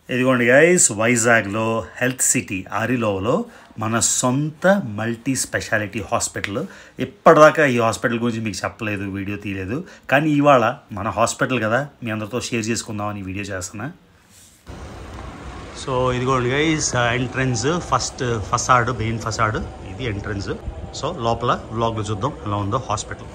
ఇదిగోండి గైస్ వైజాగ్లో health city ఆరిలోవలో మన సొంత మల్టీ స్పెషాలిటీ హాస్పిటల్ ఇప్పటిదాకా ఈ హాస్పిటల్ గురించి మీకు చెప్పలేదు వీడియో తీయలేదు కానీ ఇవాళ మన హాస్పిటల్ కదా మీ అందరితో షేర్ చేసుకుందామని వీడియో చేస్తున్నా సో ఇదిగోండి guys entrance first facade main facade ఇది ఎంట్రన్స్ సో లోపల వ్లాగ్లో చూద్దాం ఎలా ఉందో హాస్పిటల్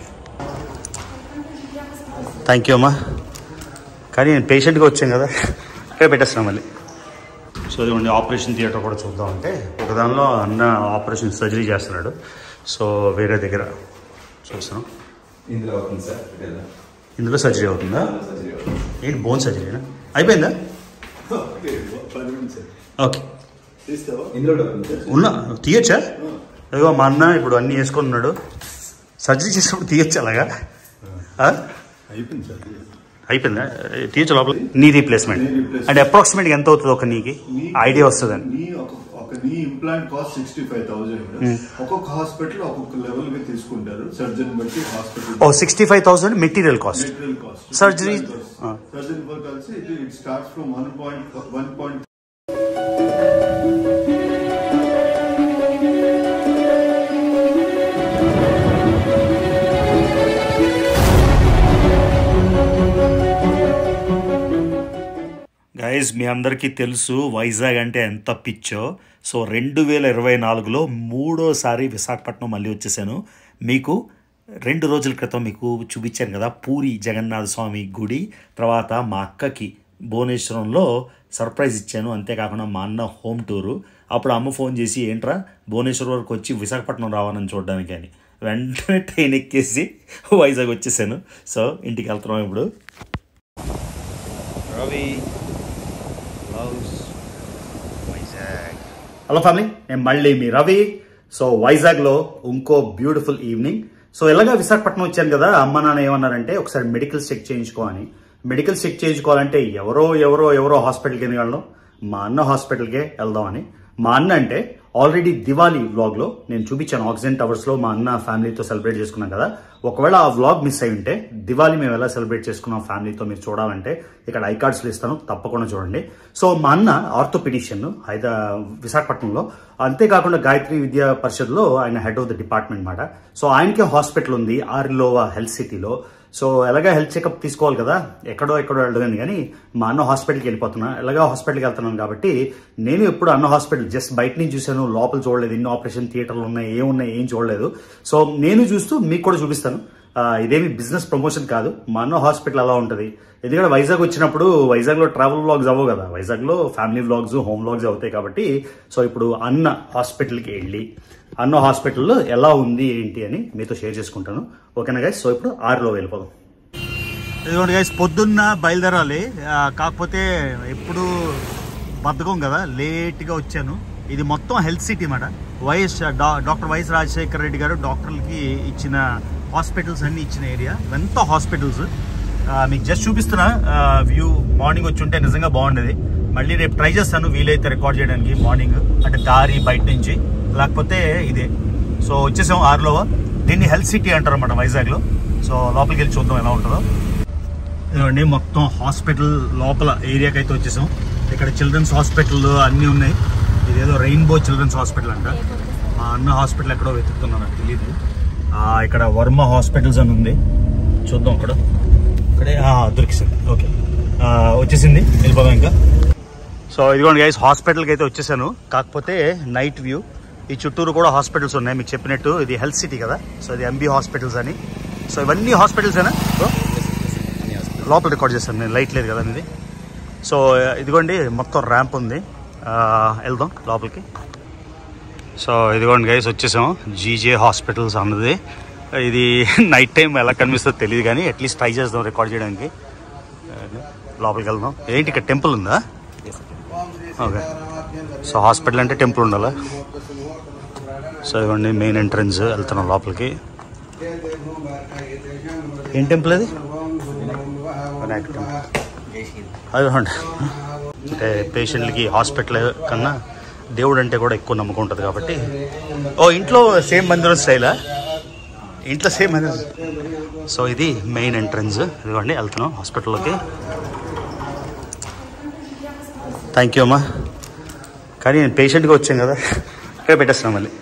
థ్యాంక్ యూ అమ్మా కానీ నేను పేషెంట్గా వచ్చాను కదా అక్కడే పెట్టేస్తున్నాం మళ్ళీ సో ఇదిగోండి ఆపరేషన్ థియేటర్ కూడా చూద్దాం అంటే ఒక దానిలో అన్న ఆపరేషన్ సర్జరీ చేస్తున్నాడు సో వేరే దగ్గర చూస్తున్నాం ఇందులో అవుతుంది సార్ ఇదేనా? ఇందులో సర్జరీ అవుతుందా సర్జరీ అవుతుంది. ఏంటి బోన్ సర్జరీనా అయిపోయిందా ఓకే ఇందులో అవుతుంది సార్ ఉన్నా తీయచ్చా అదిగో మా అన్న ఇప్పుడు అన్నీ వేసుకొని ఉన్నాడు సర్జరీ చేసినప్పుడు తీయచ్చు అలాగా ఆ? అయిపోయింది సార్ అయిపోయిందా తీయచ్చు లోపల నీ రీప్లేస్మెంట్ Knee replacement. అంటే అప్రాక్సిమేట్గా ఎంత అవుతుంది ఒక నీకి నీ ఐడియా వస్తుందని నీ ఒక ఒక knee implant cost sixty five thousand ఒక్కొక్క హాస్పిటల్ ఒక్కొక్క లెవెల్ గా తీసుకుంటారు సర్జన్ బట్టి హాస్పిటల్ ఓ sixty five thousand material cost material cost Surgery? ఆ. సర్జన్ కలిసి ఇది it starts from one point one point guys మీ అందరికీ తెలుసు వైజాగ్ అంటే ఎంత పిచ్చో సో రెండు వేల ఇరవై నాలుగులో మూడోసారి విశాఖపట్నం మళ్ళీ వచ్చేసాను మీకు రెండు రోజుల క్రితం మీకు చూపించాను కదా పూరి జగన్నాథ స్వామి గుడి తర్వాత మా అక్కకి భువనేశ్వరంలో సర్ప్రైజ్ ఇచ్చాను అంతేకాకుండా మా అన్న హోమ్ టూరు అప్పుడు అమ్మ ఫోన్ చేసి ఏంట్రా భువనేశ్వరం వరకు వచ్చి విశాఖపట్నం రావాలని చూడడానికి అని వెంటనే ట్రైన్ ఎక్కేసి వైజాగ్ వచ్చేసాను సో ఇంటికి వెళ్తున్నాం ఇప్పుడు Ravi loves Vizag hello family నేను మళ్ళీ మీ రవి సో వైజాగ్లో ఇంకో బ్యూటిఫుల్ ఈవినింగ్ సో ఎలాగా విశాఖపట్నం వచ్చాను కదా అమ్మ నాన్న ఏమన్నారంటే ఒకసారి మెడికల్ చెక్ చేయించుకో అని మెడికల్ చెక్ చేయించుకోవాలంటే ఎవరో ఎవరో ఎవరో హాస్పిటల్కి ఎందుకు వెళ్ళడం మా అన్న హాస్పిటల్కే వెళ్దామని మా అన్న అంటే ఆల్రెడీ దివాళీ వ్లాగ్లో నేను చూపించాను ఆక్సిజన్ టవర్స్లో మా అన్న ఫ్యామిలీతో సెలబ్రేట్ చేసుకున్నాం కదా ఒకవేళ ఆ వ్లాగ్ మిస్ అయి ఉంటే దివాళీ మేము ఎలా సెలబ్రేట్ చేసుకున్నాం ఫ్యామిలీతో మీరు చూడాలంటే ఇక్కడ ఐ కార్డ్స్లో ఇస్తాను తప్పకుండా చూడండి సో మా అన్న ఆర్థోపెడిషియన్ హైదా విశాఖపట్నంలో అంతేకాకుండా గాయత్రి విద్యా పరిషత్లో ఆయన హెడ్ ఆఫ్ ద డిపార్ట్మెంట్ అనమాట సో ఆయనకే హాస్పిటల్ ఉంది ఆర్లోవా హెల్త్ సిటీలో సో ఎలాగా హెల్త్ చెకప్ తీసుకోవాలి కదా ఎక్కడో ఎక్కడో వెళ్ళదని కానీ మా అన్న హాస్పిటల్కి వెళ్ళిపోతున్నా ఎలాగా హాస్పిటల్కి వెళ్తున్నాను కాబట్టి నేను ఎప్పుడు అన్న హాస్పిటల్ జస్ట్ బయట నుంచి చూశాను లోపల చూడలేదు ఎన్ని ఆపరేషన్ థియేటర్లు ఉన్నాయి ఏమున్నాయి ఏం చూడలేదు సో నేను చూస్తూ మీకు కూడా చూపిస్తాను ఆ, ఇదేమి బిజినెస్ ప్రమోషన్ కాదు మా అన్న హాస్పిటల్ అలా ఉంటుంది ఎందుకంటే వైజాగ్ వచ్చినప్పుడు వైజాగ్లో ట్రావెల్ వ్లాగ్స్ అవ్వవు కదా వైజాగ్లో ఫ్యామిలీ వ్లాగ్స్ హోమ్ వ్లాగ్స్ అవుతాయి కాబట్టి సో ఇప్పుడు అన్న హాస్పిటల్కి వెళ్ళి అన్న హాస్పిటల్లో ఎలా ఉంది ఏంటి అని మీతో షేర్ చేసుకుంటాను ఓకేనా గైస్ సో ఇప్పుడు ఆరులో వెళ్ళిపోదాం ఇదిగోండి గైస్ పొద్దున్న బయలుదేరాలి ఆ, కాకపోతే ఎప్పుడు బద్ధకం కదా లేట్గా వచ్చాను ఇది మొత్తం హెల్త్ సిటీ మాట వైఎస్ డా- డాక్టర్ వైఎస్ రాజశేఖర రెడ్డి గారు డాక్టర్లకి ఇచ్చిన హాస్పిటల్స్ అన్ని ఇచ్చిన ఏరియా ఇవంతా హాస్పిటల్స్ ఆ, మీకు జస్ట్ చూపిస్తున్నా వ్యూ మార్నింగ్ వచ్చి ఉంటే నిజంగా బాగుండేది మళ్ళీ రేపు ట్రై చేస్తాను వీలైతే రికార్డ్ చేయడానికి మార్నింగ్ అంటే దారి బయట నుంచి లేకపోతే ఇదే సో వచ్చేసాం ఆరులో దీన్ని హెల్త్ సిటీ అంటారు అనమాట వైజాగ్లో సో లోపలికి వెళ్ళి చూద్దాం ఎలా ఉంటుందో ఇదిగోండి మొత్తం హాస్పిటల్ లోపల ఏరియాకి అయితే వచ్చేసాం ఇక్కడ చిల్డ్రన్స్ హాస్పిటల్ అన్నీ ఉన్నాయి ఇదేదో రెయిన్బో చిల్డ్రన్స్ హాస్పిటల్ అంట మా అన్న హాస్పిటల్ ఎక్కడో వెతుకుతున్నా నాకు తెలియదు ఆ, ఇక్కడ వర్మ హాస్పిటల్స్ అని ఉంది చూద్దాం అక్కడ ఇక్కడే ఆ, దొరికిసింది ఓకే ఆ, వచ్చేసింది వెళ్ళిపోదాం ఇంకా సో ఇదిగోండి గైస్ హాస్పిటల్కి అయితే వచ్చేసాను కాకపోతే నైట్ వ్యూ ఈ చుట్టూరు కూడా హాస్పిటల్స్ ఉన్నాయి మీకు చెప్పినట్టు ఇది హెల్త్ సిటీ కదా సో ఇది ఎంబీ హాస్పిటల్స్ అని సో ఇవన్నీ హాస్పిటల్సేనా సో లోపల రికార్డ్ చేస్తాను నేను లైట్ లేదు కదా ఇది సో ఇదిగోండి మొత్తం ర్యాంప్ ఉంది ఆ, వెళ్దాం లోపలికి సో ఇదిగోండి గైస్ వచ్చేసాం జీజే హాస్పిటల్స్ అన్నది ఇది నైట్ టైం ఎలా కనిపిస్తుందో తెలియదు కానీ అట్లీస్ట్ ట్రై చేద్దాం రికార్డ్ చేయడానికి లోపలికి వెళ్దాం ఏంటి ఇక్కడ టెంపుల్ ఉందా ఓకే సో హాస్పిటల్ అంటే టెంపుల్ ఉండాలా సో ఇదిగోండి మెయిన్ ఎంట్రన్స్ వెళ్తున్నాం లోపలికి ఏం టెంపుల్ అది వినాయక టెంపుల్ అదిగోండి అంటే పేషెంట్లకి హాస్పిటల్ కన్నా దేవుడు అంటే కూడా ఎక్కువ నమ్మకం ఉంటుంది కాబట్టి ఓ ఇంట్లో సేమ్ మందిరం స్టైలా ఇంట్లో సేమ్ మందిరం సో ఇది మెయిన్ ఎంట్రన్స్ ఇదిగోండి వెళ్తున్నాం హాస్పిటల్లోకి థ్యాంక్ యూ అమ్మా కానీ నేను పేషెంట్గా వచ్చాను కదా అక్కడే పెట్టేస్తున్నాను మళ్ళీ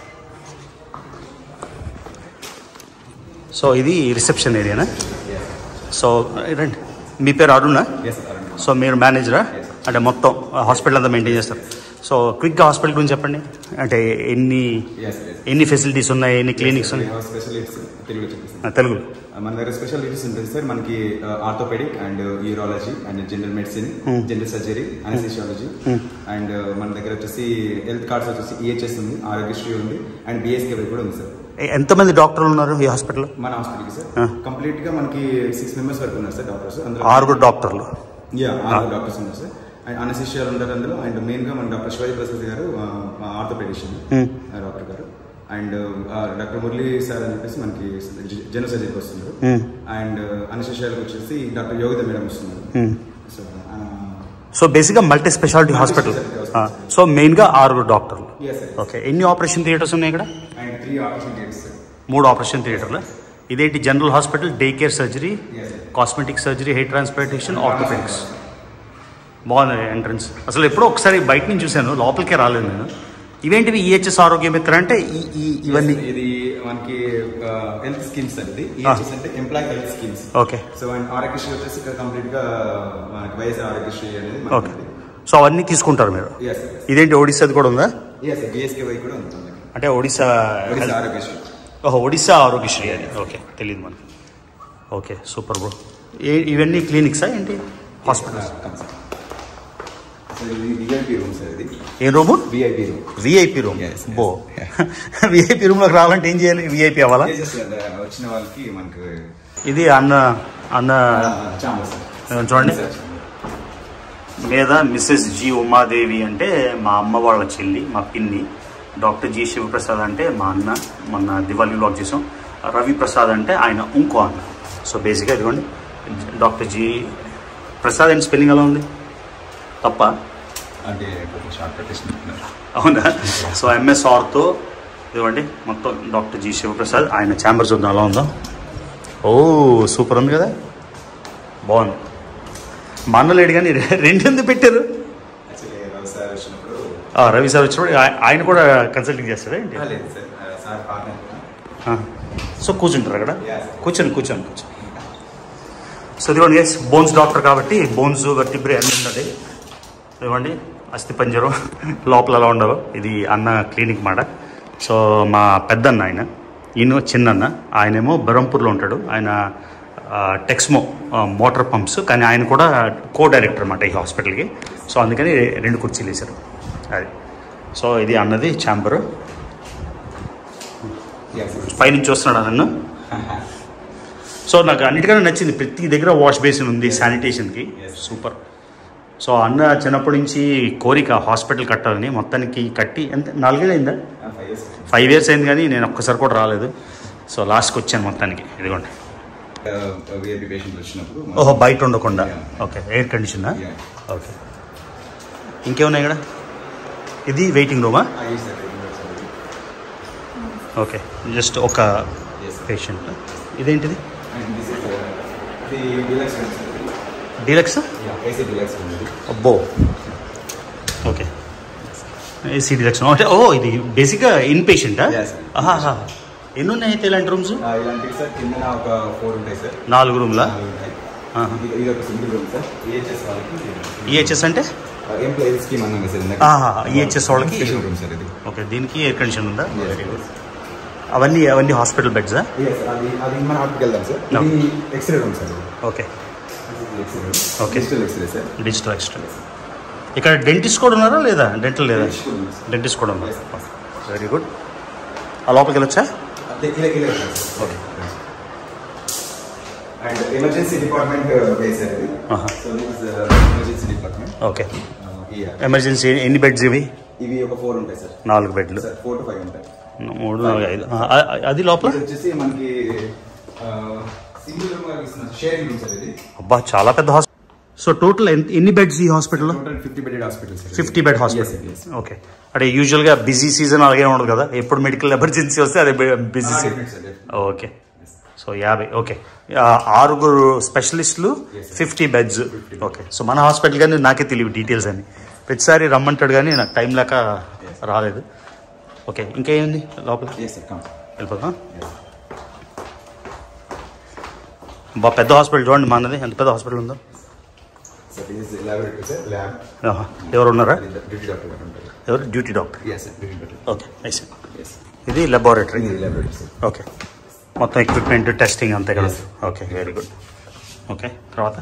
సో ఇది రిసెప్షన్ ఏరియానా సో రండి మీ పేరు అరుణా ఎస్ సార్ సో మీరు మేనేజరా అంటే మొత్తం హాస్పిటల్ అంతా మెయింటైన్ చేస్తారు సో క్విక్గా హాస్పిటల్ గురించి చెప్పండి అంటే ఎన్ని ఎస్ ఎస్ ఎన్ని ఫెసిలిటీస్ ఉన్నాయి ఎన్ని క్లినిక్స్ ఉన్నాయి స్పెషలిస్ట్ తెలుగులో చెప్పేసి ఆ, తెలుగు మన దగ్గర స్పెషాలిటీస్ ఉంటుంది సార్ మనకి orthopaedic and urology and general medicine general surgery anaesthesiology and మన దగ్గర వచ్చేసి హెల్త్ కార్డ్స్ వచ్చేసి ఈహెచ్ఎస్ ఉంది ఆరోగ్యశ్రీ ఉంది అండ్ బిఎస్కే కూడా ఉంది సార్ ఎ- ఎంతమంది డాక్టర్లు ఉన్నారు ఈ హాస్పిటల్లో మన హాస్పిటల్కి సార్ ఆ. కంప్లీట్ గా మనకి సిక్స్ మెంబర్స్ వరకు ఉన్నారు సార్ డాక్టర్స్ అందులో ఆరుగురు డాక్టర్లు యా ఆరుగురు డాక్టర్స్ ఉన్నారు సార్ అండ్ అనసిషియాలు ఉంటారు అందులో అండ్ మెయిన్ గా మన డాక్టర్ శివాజీ ప్రసాద్ గారు ఆర్థోపెడిషియన్ డాక్టర్ గారు అండ్ డాక్టర్ మురళీ సార్ అని చెప్పేసి మనకి జనరల్ సర్జరీకి వస్తున్నారు Hmm. అండ్ అనసిషియాలకు వచ్చేసి డాక్టర్ యోగిత మేడం వస్తున్నారు Hmm. సో సో బేసిక్గా మల్టీ స్పెషాలిటీ హాస్పిటల్ సో మెయిన్గా ఆరుగురు డాక్టర్లు ఎస్ సార్ ఓకే ఎన్ని ఆపరేషన్ థియేటర్స్ ఉన్నాయి ఇక్కడ and three operation theatres sir మూడు ఆపరేషన్ థియేటర్లు ఇదేంటి general hospital day care surgery Yes. Cosmetic surgery hair transplantation orthopaedics బాగుంది ఎంట్రన్స్ అసలు ఎప్పుడో ఒకసారి బయట నుంచి చూశాను లోపలికే రాలేదు నేను ఇవేంటివి ఈహెచ్ఎస్ ఆరోగ్య మిత్ర అంటే ఈ ఈ- ఇవన్నీ ఇది మనకి హెల్త్ స్కీమ్స్ అండి ఈహెచ్ఎస్ అంటే employee health schemes okay so and Aarogyasri వచ్చేసి ఇక్కడ కంప్లీట్ గా మనకి వైఎస్ఆర్ ఆరోగ్యశ్రీ అనేది ఓకే సో అవన్నీ తీసుకుంటారు మీరు ఎస్ ఇదేంటి ఒడిస్సాది కూడా ఉందా ఎస్ బిఎస్కే వై కూడా ఉంది మనకి. అంటే ఒడిస్సా ఒడిశా ఆరోగ్యశ్రీ ఓహో ఒడిస్సా ఆరోగ్యశ్రీ అది ఓకే తెలియదు మనకి ఓకే సూపర్ బ్రో ఏ ఇవన్నీ క్లినిక్సా ఏంటి హాస్పిటల్స్ సో ఇది విఐపి రూమ్ సార్ ఇది ఏ room VIP room VIP room Yes, yes. బో విఐపి రూమ్లోకి రావాలంటే ఏం చేయాలి విఐపి అవ్వాలా వచ్చిన వాళ్ళకి మనకు ఇది అన్న అన్న చాంబర్ సార్ చూడండి సార్ మీద మిస్సెస్ జి ఉమాదేవి అంటే మా అమ్మ వాళ్ళ చెల్లి మా పిన్ని డాక్టర్ జి శివప్రసాద్ అంటే మా అన్న మొన్న దివాళీ బ్లాగ్ చేసాం రవి ప్రసాద్ అంటే ఆయన ఇంకో అన్న సో బేసిక్గా ఇదిగోండి doctor G Prasad and spelling ఎలా ఉంది తప్ప అంటే కొంచెం షార్ట్ కట్ చేసినట్టున్నారు అవునా సో ఎంఎస్ ఆర్తో ఇదిగోండి మొత్తం డాక్టర్ జి శివప్రసాద్ ఆయన ఛాంబర్ చూద్దాం ఎలా ఉందో ఓ సూపర్ ఉంది కదా బాగుంది మా అన్న లేడు కానీ రెండు ఎందుకు పెట్టారు యాక్చువల్లీ రావు సార్ వచ్చినప్పుడు ఆ, రవి సార్ వచ్చినప్పుడు ఆయ- ఆయన కూడా కన్సల్టింగ్ చేస్తారా ఏంటి ఆ, లేదు సార్ ఆ, సార్ పార్ట్నర్ ఆ. సో కూర్చుంటారు అక్కడ Yes. కూర్చొని కూర్చొని కూర్చొని సో ఇదిగోండి ఎస్ బోన్స్ డాక్టర్ కాబట్టి బోన్స్ వర్టిబ్రే అన్ని ఉన్నది ఇదిగోండి అస్థి పంజరం లోపల ఎలా ఉండవు ఇది అన్న క్లినిక్ మాట సో మా పెద్దన్న ఆయన ఈయన చిన్నన్న ఆయనేమో బెరంపూర్లో ఉంటాడు ఆయన ఆ, టెక్స్మో ఆ, మోటార్ పంప్స్ కానీ ఆయన కూడా కో డైరెక్టర్ అనమాట ఈ హాస్పిటల్కి సో అందుకని రెండు కుర్చీలు వేశారు అది సో ఇది అన్నది ఛాంబరు ఎస్ పైనుంచి చూస్తున్నాడు నన్ను సో నాకు అన్నిటికన్నా నచ్చింది ప్రతి దగ్గర వాష్ బేసిన్ ఉంది శానిటేషన్కి Yes. సూపర్ సో అన్న చిన్నప్పటి నుంచి కోరిక హాస్పిటల్ కట్టాలని మొత్తానికి కట్టి ఎంత నాలుగేళ్ళు అయిందా ఫైవ్ ఇయర్స్ ఫైవ్ ఇయర్స్ అయింది కానీ నేను ఒక్కసారి కూడా రాలేదు సో లాస్ట్కి వచ్చాను మొత్తానికి ఇదిగోండి విఐపి పేషెంట్లు వచ్చినప్పుడు ఓహో బయట ఉండకుండా Yeah. ఓకే ఎయిర్ కండిషనా Yeah. ఓకే ఇంకేమున్నాయి ఇక్కడ ఇది వెయిటింగ్ రూమా ఆ, yes, sir. ఓకే జస్ట్ ఒక Yes, sir. పేషెంట్ ఇదేంటిది And this is, uh, the deluxe room, sir. Deluxe Yeah, AC deluxe room ఇది. అబ్బో ఓకే ఏసీ డిలక్షన్ అంటే ఓ ఇది బేసిక్గా ఇన్ పేషెంటా Yes. ఆహా ఎన్ని ఉన్నాయి అయితే ఇలాంటి రూమ్స్ ఆ, ఇలాంటివి సార్ కింద ఒక ఫోర్ ఉంటాయి సార్ నాలుగు రూమ్లా నాలుగు ఉంటాయి ఆహా. ఇది- ఇది ఒక సింగిల్ రూమ్ సార్ ఈహెచ్ఎస్ వాళ్ళకి ఈహెచ్ఎస్ అంటే ఎంప్లాయీ స్కీమ్ అన్నాం కదా సార్ ఇందాక. ఆహా, EHS వాళ్ళకి- స్పెషల్ రూమ్ సార్ ఇది ఓకే దీనికి ఎయిర్ కండిషన్ ఉందా Yes. వెరీ గుడ్ అవన్నీ అవన్నీ హాస్పిటల్ బెడ్సా Yes, అది అది మన హాస్పిటల్కి వెళ్దాం సార్ No. ఇది ఎక్స్రే రూమ్ సార్ ఇది. Okay x-ray room Okay. Digital x-ray sir digital extra ఇక్కడ డెంటిస్ట్ కూడా ఉన్నారా లేదా డెంటల్ లేదా Dentist కూడా ఉంది, sir. డెంటిస్ట్ కూడా ఉన్నారు Yes. వెరీ గుడ్ ఆ లోపలికి వెళ్ళొచ్చా అదే ఇలా ఇలా ఓకే అండ్ ఎమర్జెన్సీ డిపార్ట్మెంట్ వేసారు ఇది ఆహా. So this emergency department okay emergency ఎన్ని బెడ్స్ ఇవి ఇవి ఒక ఫోర్ ఉంటాయి సార్ నాలుగు బెడ్లు సార్ ఫోర్ టు ఫైవ్ ఉంటాయి మూడు నాలుగు ఐదు ఆ, ఆ, అది లోపల ఇది వచ్చేసి మనకి సింగిల్ రూమ్ ఇస్తున్నారు షేరింగ్ రూమ్ సార్ ఇది అబ్బా చాలా పెద్ద హాస్పిటల్ సో టోటల్ ఎన్ని బెడ్స్ ఈ హాస్పిటల్లో total fifty bedded hospital sir fifty bed hospital okay అంటే యూజువల్గా బిజీ సీజన్ అలాగే ఉండదు కదా ఎప్పుడు మెడికల్ ఎమర్జెన్సీ వస్తే అదే బిజీ సీజన్ ఓకే సో యాభై ఓకే ఆ, ఆరుగురు స్పెషలిస్టులు ఫిఫ్టీ బెడ్స్ ఓకే సో మన హాస్పిటల్ కానీ నాకే తెలియదు డీటెయిల్స్ అని ప్రతిసారి రమ్మంటాడు కానీ నాకు టైం లేక రాలేదు ఓకే ఇంకా ఏముంది లోపల ఎస్ సార్ కమ్ వెళ్ళిపోదాం బా పెద్ద హాస్పిటల్ చూడండి మనది ఎంత పెద్ద హాస్పిటల్ ఉందో sir this is laboratory sir lab ఆహా. ఎవరు ఉన్నారా డ్యూటీ డాక్టర్ గారు ఉంటారు ఎవరు duty doctor yes sir duty doctor okay I see yes ఇది లెబారెటరీ ఇది ల్యాబొరేటరీ సార్ ఓకే మొత్తం ఎక్విప్మెంట్ టెస్టింగ్ అంతే కదా ఓకే వెరీ గుడ్ ఓకే తర్వాత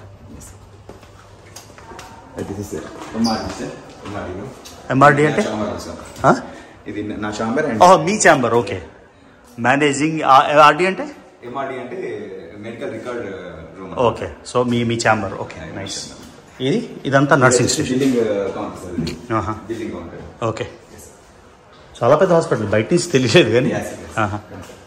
this is MRD sir MRD MRD అంటే సార్ ఆ? ఇది నా చాంబర్ అండ్ ఓహో మీ ఛాంబర్ ఓకే మేనేజింగ్ ఆర్డి అంటే ఎంఆర్డి అంటే medical record room okay so మీ మీ ఛాంబర్ ఓకే నైస్ ఇది ఇదంతా nursing station building counter sir ఇది ఆహా. బిల్డింగ్ కౌంటర్ ఓకే చాలా పెద్ద హాస్పిటల్ బయట నుంచి తెలియలేదు కానీ Yes, yes. ఆహా.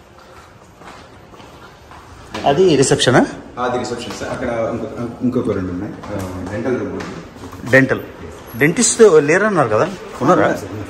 అది రిసెప్షనా అది రిసెప్షన్ సార్ అక్కడ ఇంకొక ఇంకొక రెండు ఉన్నాయి డెంటల్ రూమ్ డెంటల్ డెంటిస్ట్ లేరన్నారు కదా ఉన్నారా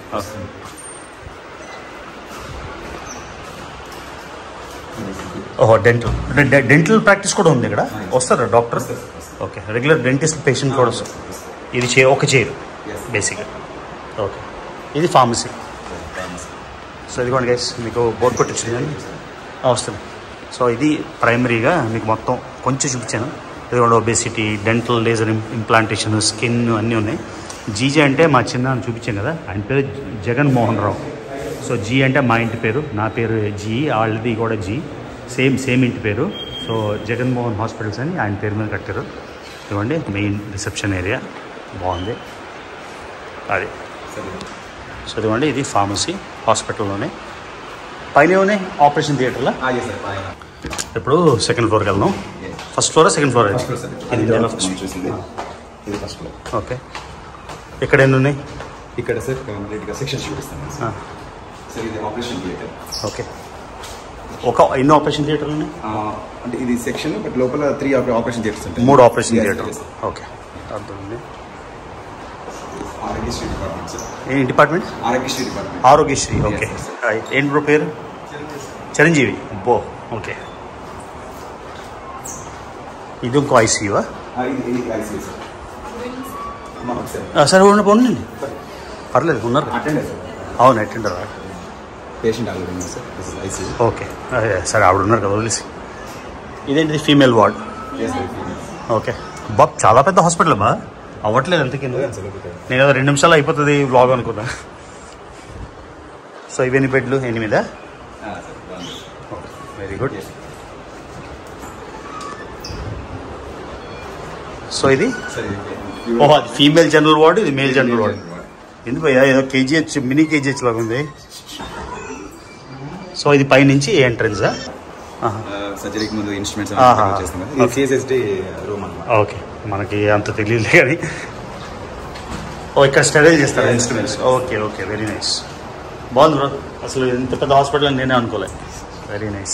ఓహో డెంటల్ అంటే డె- డెంటల్ ప్రాక్టీస్ కూడా ఉంది ఇక్కడ వస్తారా doctor okay regular dentist patient కూడా వస్తారు ఇది చే ఒక చైర్ Yes. బేసిక్గా ఓకే ఇది ఫార్మసీ సో ఇదిగోండి గైస్ మీకు బోర్డు కొట్టించింది కానీ వస్తుంది సో ఇది ప్రైమరీగా మీకు మొత్తం కొంచెం చూపించాను ఇదిగోండి obesity dental laser implantation skin అన్నీ ఉన్నాయి జీజే అంటే మా చిన్న చూపించాను కదా ఆయన పేరు జగన్ మోహన్ రావు సో జీ అంటే మా ఇంటి పేరు నా పేరు జీ వాళ్ళది కూడా జీ సేమ్ సేమ్ ఇంటి పేరు సో జగన్మోహన్ హాస్పిటల్స్ అని ఆయన పేరు మీద కట్టారు ఇదిగోండి మెయిన్ రిసెప్షన్ ఏరియా బాగుంది అది సో ఇదిగోండి ఇది ఫార్మసీ హాస్పిటల్లోనే పైన ఉన్నాయి ఆపరేషన్ థియేటర్లో ఎస్ సార్ పైన ఇప్పుడు సెకండ్ ఫ్లోర్కి వెళ్దాం Yes. First floor second floor first floor sir ఇది ఇది ఫస్ట్ మనం చూసింది ఇది ఫస్ట్ ఫ్లోర్ ఓకే ఇక్కడ ఎన్ని ఉన్నాయి ఇక్కడ సార్ కంప్లీట్గా సెక్షన్స్ చూపిస్తాను ఆ, సార్ సార్ ఇది ఆపరేషన్ థియేటర్ ఓకే ఒక ఎన్ని ఆపరేషన్ థియేటర్లు ఉన్నాయి అంటే ఇది సెక్షన్ బట్ లోపల త్రీ ఆపరేషన్ థియేటర్స్ ఉంటాయి మూడు operation Yes, theatre yes. Okay అర్థమైంది ఆరోగ్యశ్రీ డిపార్ట్మెంట్ సార్ ఏ department Aarogyasri department Aarogyasri okay Yes, yes. Hi. ఏంటి బ్రో పేరు చిరంజీవి బో ఓకే ఇది ఇంకో ఐసీయూవా ఇది ఇది ఐసీయూ సార్ మా సార్ సరే ఉండి ఉండండి పర్లేదు ఉన్నారు కదా. అటెండర్ సార్ అవును అటెండరా పేషెంట్ ఆల్రెడీ ఉన్నారు sir this is ICU okay అదే, సరే ఆవిడ ఉన్నారు కదా వదిలేసి ఇదేంటిది ఫీమేల్ వార్డ్ ఎస్ ఓకే బాబ్ చాలా పెద్ద హాస్పిటల్ బా అవ్వట్లేదు అంతకి నేను ఏదో రెండు నిమిషాలు అయిపోతుంది బ్లాగ్ అనుకున్నా సో ఇవన్నీ బెడ్లు ఎనిమిదా వెరీ గుడ్ సో ఇది సార్ ఓహో అది ఫీమేల్ జనరల్ వార్డ్ ఇది మేల్ జనరల్ వార్డ్ ఎందుకు భయ్యా ఏదో కేజీహెచ్ మినీ కేజీహెచ్ లాగా ఉంది సో ఇది పైనుంచి ఎంట్రన్సా సర్జరీకి ముందు ఇన్స్ట్రుమెంట్స్ ఆహా. చేస్తాం ఇది Okay. సిఎస్ఎస్డి రూమ్ అన్నమాట ఓకే మనకి అంత తెలియదు కానీ ఓ ఇక్కడ స్టడీ చేస్తారు instruments okay okay very nice బాగుంది బ్రో అసలు ఇంత పెద్ద హాస్పిటల్ అని నేనే అనుకోలే వెరీ నైస్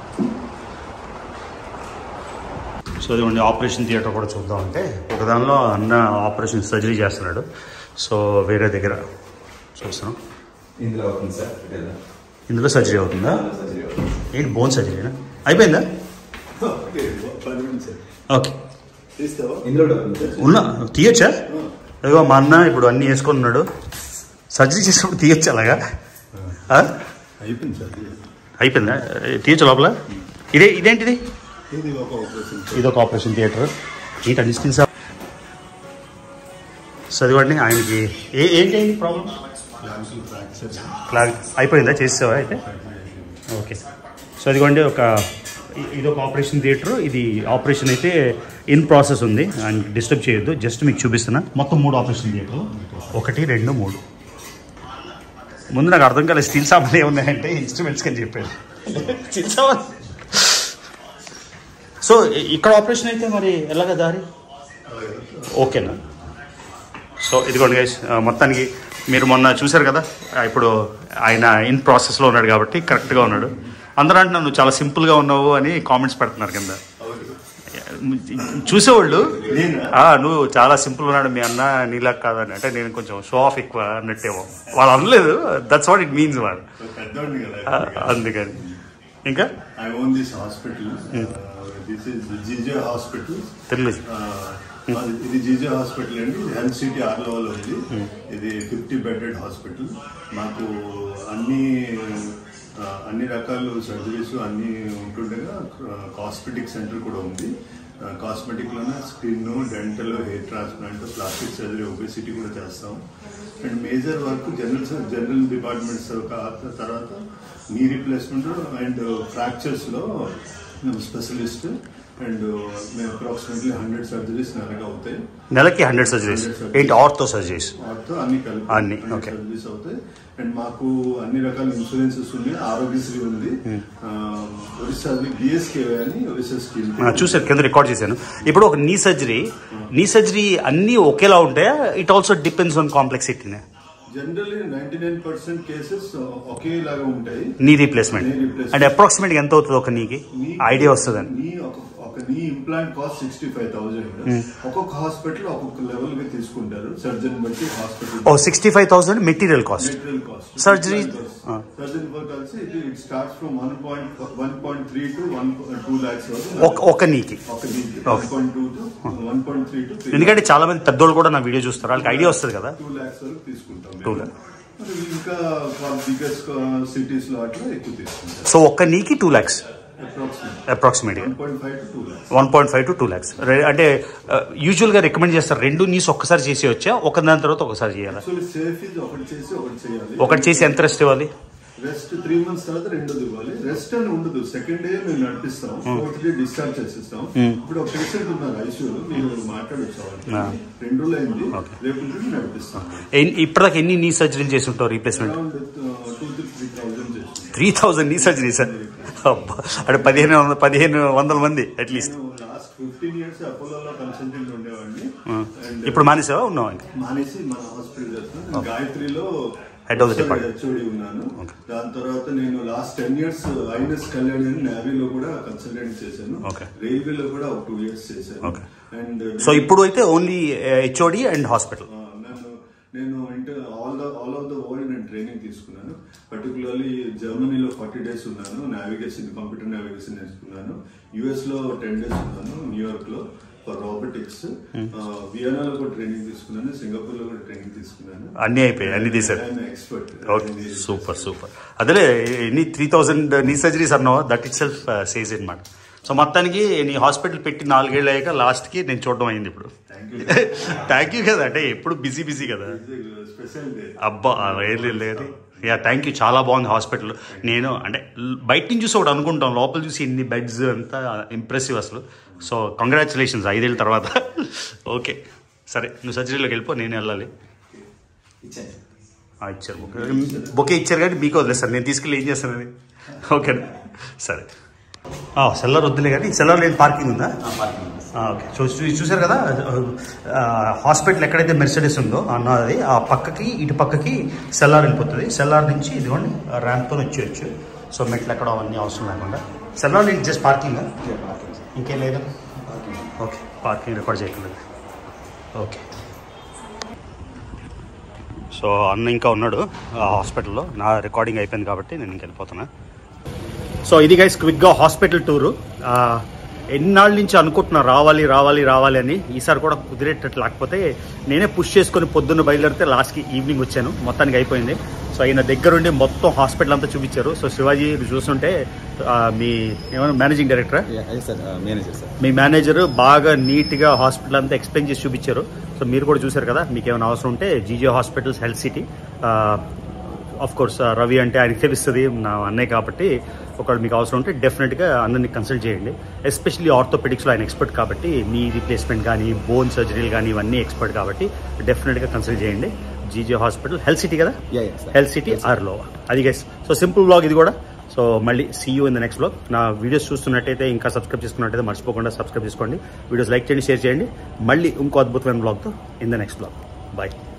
సో ఇదిగోండి ఆపరేషన్ థియేటర్ కూడా చూద్దాం అంటే ఒక దానిలో అన్న ఆపరేషన్ సర్జరీ చేస్తున్నాడు సో వేరే దగ్గర చూస్తున్నాం ఇందులో అవుతుంది సార్ డీటెయిల్ ఇందులో సర్జరీ అవుతుందా సర్జరీ అవుతుంది ఏంటి బోన్ సర్జరీనా అయిపోయిందా పది నిమిషాలు ఓకే తీస్తావా ఇందులో కూడా అవుతుంది సార్ ఉన్నా తీయొచ్చా అదిగో మా అన్న ఇప్పుడు అన్ని వేసుకొని ఉన్నాడు సర్జరీ చేసినప్పుడు తీయొచ్చు అలాగా ఆ? అయిపోయింది సార్ అయిపోయిందా తీయొచ్చు లోపల ఇదే ఇదేంటిది ఇది ఒక ఆపరేషన్ ఇది ఒక ఆపరేషన్ థియేటర్ ఏంటి అన్ని స్కిన్స్ చదివండి ఆయనకి ఏ ఏంటి అయింది ప్రాబ్లం ఫ్రాక్చర్ క్లాగ్ అయిపోయిందా చేసావా అయితే ఓకే సో అదిగోండి ఒక ఇ- ఇది ఒక ఆపరేషన్ థియేటర్ ఇది ఆపరేషన్ అయితే ఇన్ ప్రాసెస్ ఉంది అండ్ డిస్టర్బ్ చేయొద్దు జస్ట్ మీకు చూపిస్తున్నా మొత్తం మూడు ఆపరేషన్ థియేటర్ ఒకటి రెండు మూడు ముందు నాకు అర్థం కాలేదు స్టీల్ సామాన్లు ఏమున్నాయంటే ఇన్స్ట్రుమెంట్స్ అని చెప్పారు స్టీల్ సామాన్ సో ఇ- ఇక్కడ ఆపరేషన్ అయితే మరి ఎలాగ దారి ఓకేనా సో ఇదిగోండి గైస్ మొత్తానికి మీరు మొన్న చూశారు కదా ఆ, ఇప్పుడు ఆయన ఇన్ ప్రాసెస్లో ఉన్నాడు కాబట్టి కరెక్ట్గా ఉన్నాడు అందరూ అంటున్నారు నువ్వు చాలా సింపుల్గా ఉన్నావు అని కామెంట్స్ పెడుతున్నారు కింద చూసేవాళ్ళు నేనా? "ఆ, నువ్వు చాలా సింపుల్ ఉన్నాడు మీ అన్న నీలా కాదని అంటే నేను కొంచెం షో ఆఫ్ ఎక్కువ అన్నట్టేమో వాళ్ళు అనలేదు దట్స్ వాట్ ఇట్ మీన్స్ వాడు పెద్దోడిని ఆ, కదా అందుకని ఇంకా I own this hospital. Uh, this is the GJ Hospital. Telugu Uh, మాది- ఇది జీజే హాస్పిటల్ అండి ఇది హెల్త్ సిటీ ఆర్లోవల్ ఉంది ఇది ఫిఫ్టీ బెడెడ్ హాస్పిటల్ మాకు అన్ని ఆ, అన్ని రకాల సర్జరీస్ అన్ని ఉంటుండగా కాస్మెటిక్ సెంటర్ కూడా ఉంది కాస్మెటిక్ లోనే skin dental hair transplant plastic surgery obesity కూడా చేస్తాం and major work general general departments తర్వాత నీ రీప్లేస్మెంట్ అండ్ ఫ్రాక్చర్స్ లో స్పెషలిస్ట్ అండ్ మేము అప్రాక్సిమేట్లీ హండ్రెడ్ సర్జరీస్ నెలగా అవుతాయి నెలకి హండ్రెడ్ సర్జరీస్ ఏంటి ఆర్థో సర్జరీస్ వాటితో అన్ని కలిపి అన్ని, okay. సర్వీస్ అవుతాయి అండ్ మాకు అన్ని రకాల ఇన్సూరెన్సెస్ ఉన్నాయి ఆరోగ్యశ్రీ ఉంది ఆ, ఒరిస్సా బిఎస్కే అని ఒరిస్సా స్కీమ్ చూసారు కింద రికార్డ్ చేశాను ఇప్పుడు ఒక నీ సర్జరీ నీ సర్జరీ అన్నీ ఒకేలా ఉంటాయా it also depends on complexity generally ninety nine percent cases ఒకేలాగా ఉంటాయి నీ రీప్లేస్మెంట్ Knee replacement. అంటే అప్రాక్సిమేట్ ఎంత అవుతుంది ఒక నీకి Knee- ఐడియా వస్తుందని నీ ఒక ఒక knee implant cost sixty five thousand ఒక్కొక్క హాస్పిటల్ ఒక్కొక్క లెవెల్ గా తీసుకుంటారు సర్జన్ బట్టి హాస్పిటల్ ఓ sixty five thousand material cost material cost Surgery- ఆ. సర్జన్ వర్క్ కలిసి it it starts from one point one point three to one two lakhs వరకు ఒక ఒక నీకి ఒక one point two to one point three to ఎందుకంటే చాలా మంది పెద్దోళ్ళు కూడా నా వీడియో చూస్తారు వాళ్ళకి ఐడియా వస్తుంది కదా టూ లాక్స్ వరకు తీసుకుంటాం Two మేము. lakhs. మరి ఇంకా బిగ్గెస్ట్ సిటీస్ లో అట్లా ఎక్కువ తీసుకుంటాం సో ఒక్క నీకి టూ ల్యాక్స్ అప్రాక్సిమేట్ అప్రాక్సిమేట్గా one point five to two lakhs one point five to two lakhs అంటే యూజువల్గా రికమెండ్ చేస్తారు రెండు నీస్ ఒక్కసారి చేసి వచ్చా ఒక దాని తర్వాత ఒకసారి చేయాలి యాక్చువల్లీ సేఫ్ ఇది ఒకటి చేసి ఒకటి చేయాలి ఒకటి చేసి ఎంత రెస్ట్ ఇవ్వాలి రెస్ట్ త్రీ మంత్స్ తర్వాత రెండోది ఇవ్వాలి రెస్ట్ అని ఉండదు సెకండ్ డే మేము నడిపిస్తాం ఫోర్త్ డే డిశ్చార్జ్ చేసిస్తాం ఇప్పుడు ఒక పేషెంట్ ఉన్నారు ఐసీయూలో మీరు మాట్లాడొచ్చు ఆ. వాళ్ళకి. రెండు రోజులు అయింది రేపు నుండి నడిపిస్తాం ఎన్ని- ఇప్పటిదాకా ఎన్ని నీ సర్జరీలు చేసి ఉంటావు replacement around two to three thousand చేస్తాం three thousand knee surgery sir అబ్బా అంటే పదిహేను వందల పదిహేను వందల మంది అట్లీస్ట్ నేను లాస్ట్ ఫిఫ్టీన్ ఇయర్స్ అపోలోలో కన్సల్టెంట్ ఉండేవాడిని అండ్ ఇప్పుడు మానేసావా ఉన్నావా ఇంకా మానేసి మన హాస్పిటల్ చేస్తున్నాను గాయత్రిలో Head of the department. HOD ఉన్నాను దాని తర్వాత నేను లాస్ట్ టెన్ ఇయర్స్ ఐఎన్ఎస్ కళ్యాణ్ అని నేవీలో కూడా కన్సల్టెంట్ చేశాను Okay. రైల్వేలో కూడా ఒక టూ ఇయర్స్ చేశాను Okay. అండ్ సో ఇప్పుడు అయితే ఓన్లీ హెచ్ఓడి అండ్ హాస్పిటల్ నన్ను నేను inter all the all of the world నేను ట్రైనింగ్ తీసుకున్నాను పర్టికులర్లీ జర్మనీలో ఫార్టీ డేస్ ఉన్నాను నావిగేషన్ కంప్యూటర్ నావిగేషన్ నేర్చుకున్నాను యుఎస్ లో టెన్ డేస్ ఉన్నాను న్యూయార్క్ లో ఫర్ రోబోటిక్స్ వియనాలో కూడా ట్రైనింగ్ తీసుకున్నాను సింగపూర్ లో కూడా ట్రైనింగ్ తీసుకున్నాను అన్నీ అయిపోయాయి అన్ని తీసారు ఎక్స్పర్ట్ ఓకే సూపర్ సూపర్ అదేలే ఎన్ని త్రీ థౌసండ్ నీ సర్జరీస్ అన్నావా దట్ ఇట్ సెల్ఫ్ సేజ్ అనమాట సో మొత్తానికి నీ హాస్పిటల్ పెట్టి నాలుగేళ్ళు అయ్యాక లాస్ట్కి నేను చూడడం అయింది ఇప్పుడు థ్యాంక్ యూ కదా అంటే ఎప్పుడు బిజీ బిజీ కదా స్పెషల్ డే అబ్బా ఏం లేదు కానీ యా థ్యాంక్ యూ చాలా బాగుంది హాస్పిటల్ నేను అంటే ల్- బయట నుంచి చూసి ఒకటి అనుకుంటాం లోపల చూసి ఇన్ని బెడ్స్ అంతా ఇంప్రెసివ్ అసలు సో కంగ్రాచులేషన్స్ ఐదేళ్ళ తర్వాత ఓకే సరే నువ్వు సర్జరీలోకి వెళ్ళిపో నేను వెళ్ళాలి ఇచ్చాను ఆ, ఇచ్చారు బొకే బొకే ఇచ్చారు కానీ మీకు వదిలేస్తారు నేను తీసుకెళ్ళి ఏం చేస్తానని ఓకే సరే సెల్లర్ వద్దులే కానీ సెల్లర్ లేని పార్కింగ్ ఉందా పార్కింగ్ ఆ, ఓకే చూ చూ- చూసారు కదా ఆ, హాస్పిటల్ ఎక్కడైతే మెర్సిడెస్ ఉందో అన్నది ఆ పక్కకి ఇటు పక్కకి సెల్లార్ వెళ్ళిపోతుంది సెల్లార్ నుంచి ఇదిగోండి ర్యాంప్తో వచ్చేయచ్చు సో మెట్లు ఎక్కడ అవన్నీ అవసరం లేకుండా సెల్లార్ నుంచి జస్ట్ పార్కింగ్ పార్కింగ్ ఇంకేం లేదా పార్కింగ్ ఓకే పార్కింగ్ రికార్డ్ చేయట్లేదు ఓకే సో అన్న ఇంకా ఉన్నాడు ఆ హాస్పిటల్లో నా రికార్డింగ్ అయిపోయింది కాబట్టి నేను ఇంక వెళ్ళిపోతున్నా సో ఇది గైస్ క్విక్గా హాస్పిటల్ టూరు ఎన్నాళ్ళ నుంచి అనుకుంటున్నా రావాలి రావాలి రావాలి అని ఈసారి కూడా కుదిరేటట్టు లేకపోతే నేనే పుష్ చేసుకొని పొద్దున్న బయలుదేరితే లాస్ట్కి ఈవినింగ్ వచ్చాను మొత్తానికి అయిపోయింది సో ఆయన దగ్గరుండి మొత్తం హాస్పిటల్ అంతా చూపించారు సో శివాజీ చూస్తుంటే ఆ, మీ ఏమైనా మేనేజింగ్ డైరెక్టరా అదే సార్ మేనేజర్ సార్ మీ మేనేజర్ బాగా నీట్గా హాస్పిటల్ అంతా ఎక్స్ప్లెయిన్ చేసి చూపించారు సో మీరు కూడా చూశారు కదా మీకు ఏమైనా అవసరం ఉంటే GJ hospitals health city of course Ravi అంటే ఆయనకి తెలుస్తుంది నా అన్నయ్య కాబట్టి ఒకవేళ మీకు అవసరం ఉంటే డెఫినెట్గా అందరిని కన్సల్ట్ చేయండి ఎస్పెషల్లీ ఆర్థోపెడిక్స్లో ఆయన ఎక్స్పర్ట్ కాబట్టి మీ రీప్లేస్మెంట్ కానీ బోన్ సర్జరీలు కానీ ఇవన్నీ ఎక్స్పర్ట్ కాబట్టి డెఫినెట్గా కన్సల్ట్ చేయండి జీజే హాస్పిటల్ హెల్త్ సిటీ కదా Yeah, yeah, sir. Health city ఆర్లో అది గైస్ సో సింపుల్ బ్లాగ్ ఇది కూడా సో మళ్ళీ see you in the next blog నా వీడియోస్ చూస్తున్నట్టయితే ఇంకా సబ్స్క్రైబ్ చేసుకున్నట్టయితే మర్చిపోకుండా సబ్స్క్రైబ్ చేసుకోండి వీడియోస్ లైక్ చేయండి షేర్ చేయండి మళ్ళీ ఇంకో అద్భుతమైన బ్లాగ్తో in the next blog bye